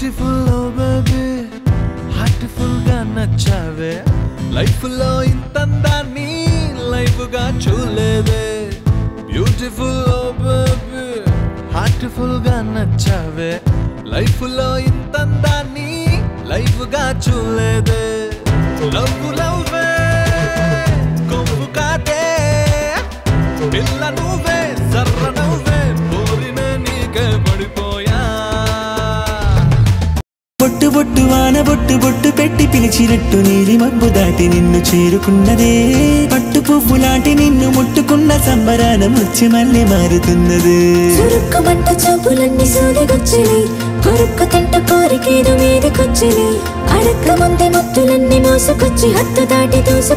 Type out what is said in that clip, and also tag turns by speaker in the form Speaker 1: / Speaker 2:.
Speaker 1: beautiful baby heartful గా నచ్చావే life లో ఇంతందాన్ని life గా చూడలేదే బ్యూటిఫుల్ బేబీ హార్ట్ఫుల్ గా నచ్చావే లైఫ్ లో ఇంతందాన్ని లైఫ్ గా చూడలేదే లవ్ లవ్వే కొమ్ము కాటే పిల్ల నువ్వే సర్ర నువ్వే కోరిన నీకే పడిపోయా
Speaker 2: బొట్టు బొట్టు వాన బొట్టు బొట్టు పెట్టి పిలిచినట్టు నీలి మబ్బు దాటి నిన్ను చేరుకున్నదే పట్టు పువ్వు లాంటి నిన్ను ముట్టుకున్న సంబరాన ముచ్చి మళ్ళీ మారుతున్నదే
Speaker 3: చురుక్కుమంట చూపులన్నీ సూదిగొచ్చిని కొరుక్కు తింట కోరికేదో మీదకొచ్చిని అడక్క ముందే ముత్తులన్నీ మోసుకొచ్చి హత్తు దాటి దూసు